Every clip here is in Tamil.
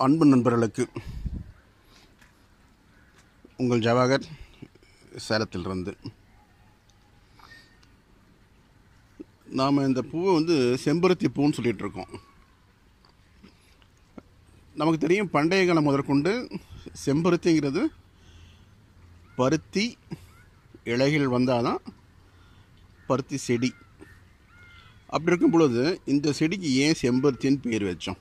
அன்பு நண்பர்களுக்கு உங்கள் ஜவாகர் சேலத்திலிருந்து நாம் இந்த பூவை வந்து செம்பருத்தி பூன்னு சொல்லிட்டு இருக்கோம் நமக்கு தெரியும் பண்டைய காலம் முதற்கொண்டு செம்பருத்திங்கிறது பருத்தி இலைகள் வந்தால் தான் பருத்தி செடி அப்படி இருக்கும் பொழுது இந்த செடிக்கு ஏன் செம்பருத்தின்னு பேர் வச்சோம்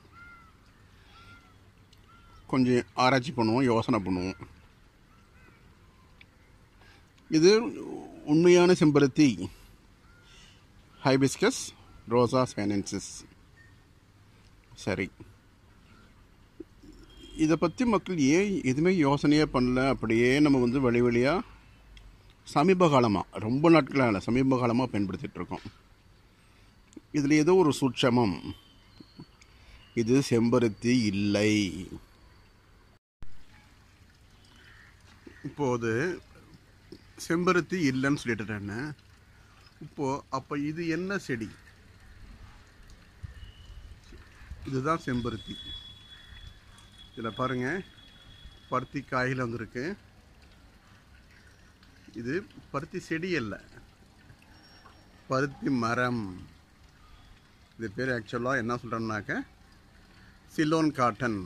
கொஞ்சம் ஆராய்ச்சி பண்ணுவோம் யோசனை பண்ணுவோம் இது உண்மையான செம்பருத்தி ஹைபிஸ்கஸ் ரோசா சைனன்சிஸ் சரி இதை பற்றி மக்கள் ஏன் எதுவுமே யோசனையே பண்ணல அப்படியே நம்ம வந்து வழி வழியாக சமீப காலமாக ரொம்ப நாட்களாக இல்லை சமீப காலமாக பயன்படுத்திகிட்டு இருக்கோம் இதில் ஏதோ ஒரு சூட்சமம் இது செம்பருத்தி இல்லை இப்போது செம்பருத்தி இல்லைன்னு சொல்லிட்டுட்டேன்னு இப்போது அப்போ இது என்ன செடி இதுதான் செம்பருத்தி இதில் பாருங்கள் பருத்தி காயில் வந்திருக்கு இது பருத்தி செடி அல்ல பருத்தி மரம் இது பேர் ஆக்சுவலாக என்ன சொல்கிறோம்னாக்க சிலோன் காட்டன்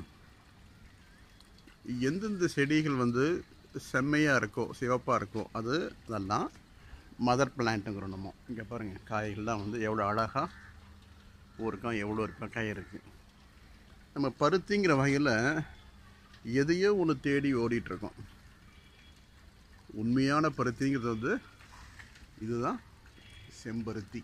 எந்தெந்த செடிகள் வந்து செம்மையாக இருக்கோ சிவப்பாக இருக்கோ அது அதெல்லாம் மதர் பிளான்ட்டுங்கிறோம் நம்ம இங்கே பாருங்கள் காய்கள்லாம் வந்து எவ்வளோ அழகாக ஊருக்கும் எவ்வளோ இருக்க காய் இருக்குது நம்ம பருத்திங்கிற வகையில் எதையோ ஒன்று தேடி ஓடிட்டுருக்கோம் உண்மையான பருத்திங்கிறது வந்து இதுதான் செம்பருத்தி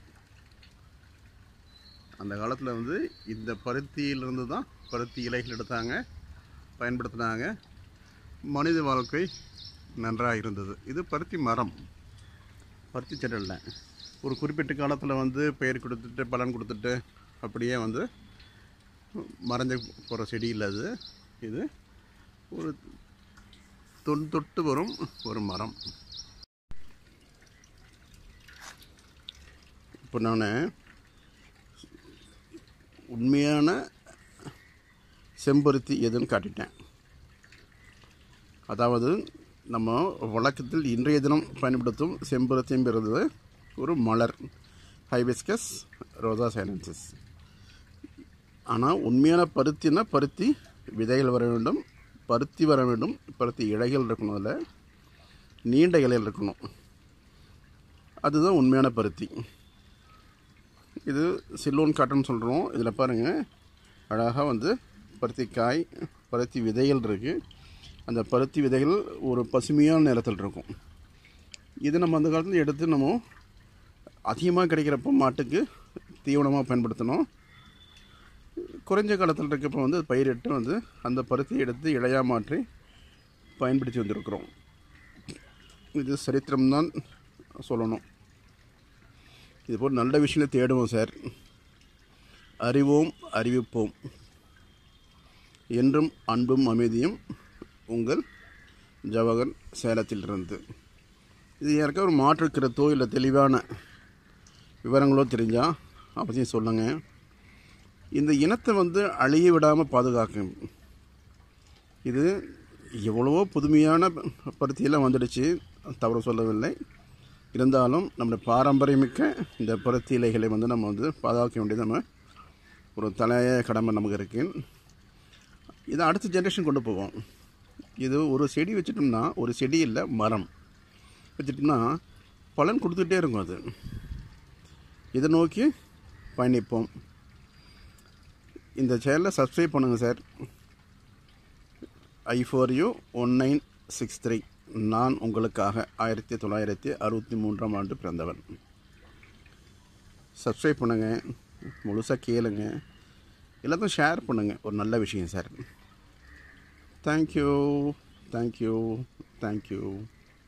அந்த காலத்தில் வந்து இந்த பருத்தியிலிருந்து தான் பருத்தி இலைகள் எடுத்தாங்க பயன்படுத்தினாங்க மனித வாழ்க்கை நன்றாக இருந்தது இது பருத்தி மரம் பருத்தி செடி இல்லை ஒரு குறிப்பிட்ட காலத்தில் வந்து பெயர் கொடுத்துட்டு பலன் கொடுத்துட்டு அப்படியே வந்து மறைஞ்சு போகிற செடி இல்லை அது இது ஒரு தொன் தொட்டு வரும் ஒரு மரம் இப்போ நான் உண்மையான செம்பருத்தி எதுன்னு காட்டிட்டேன் அதாவது நம்ம வழக்கத்தில் இன்றைய தினம் பயன்படுத்தும் செம்பருத்திங்கிறது ஒரு மலர் ஹைபிஸ்கஸ் ரோசா சைலன்சஸ் ஆனால் உண்மையான பருத்தினா பருத்தி விதைகள் வர வேண்டும் பருத்தி வர வேண்டும் பருத்தி இலைகள் இருக்கணும் அதில் நீண்ட இலைகள் இருக்கணும் அதுதான் உண்மையான பருத்தி இது சில்லோன் காட்டன் சொல்கிறோம் இதில் பாருங்கள் அழகாக வந்து பருத்தி காய் பருத்தி விதைகள் இருக்குது அந்த பருத்தி விதைகள் ஒரு பசுமையான நிறத்தில் இருக்கும் இது நம்ம அந்த காலத்தில் எடுத்து நம்ம அதிகமாக கிடைக்கிறப்போ மாட்டுக்கு தீவனமாக பயன்படுத்தணும் குறைஞ்ச காலத்தில் இருக்கப்போ வந்து பயிரிட்டு வந்து அந்த பருத்தியை எடுத்து இழையாக மாற்றி பயன்படுத்தி வந்திருக்கிறோம் இது சரித்திரம்தான் சொல்லணும் இது போல் நல்ல விஷயங்களை தேடுவோம் சார் அறிவோம் அறிவிப்போம் என்றும் அன்பும் அமைதியும் உங்கள் ஜவஹர் சேலத்திலிருந்து இது யாருக்கா ஒரு மாற்று கருத்தோ இல்லை தெளிவான விவரங்களோ தெரிஞ்சால் அவசியம் சொல்லுங்கள் இந்த இனத்தை வந்து அழிய விடாமல் பாதுகாக்கும் இது எவ்வளவோ புதுமையான பருத்தியெல்லாம் வந்துடுச்சு தவறு சொல்லவில்லை இருந்தாலும் நம்முடைய பாரம்பரியமிக்க இந்த பருத்தி இலைகளை வந்து நம்ம வந்து பாதுகாக்க வேண்டியது நம்ம ஒரு தலைய கடமை நமக்கு இருக்குது இதை அடுத்த ஜென்ரேஷன் கொண்டு போவோம் இது ஒரு செடி வச்சிட்டோம்னா ஒரு செடி இல்லை மரம் வச்சிட்டோம்னா பலன் கொடுத்துட்டே இருக்கும் அது இதை நோக்கி பயணிப்போம் இந்த சேனலை சப்ஸ்கிரைப் பண்ணுங்கள் sir I four you one nine six three நான் உங்களுக்காக ஆயிரத்தி தொள்ளாயிரத்தி அறுபத்தி மூன்றாம் ஆண்டு பிறந்தவன் சப்ஸ்கிரைப் பண்ணுங்கள் முழுசாக கேளுங்க எல்லாத்தையும் ஷேர் பண்ணுங்கள் ஒரு நல்ல விஷயம் சார் தேங்க்யூ தேங்க்யூ தேங்க்யூ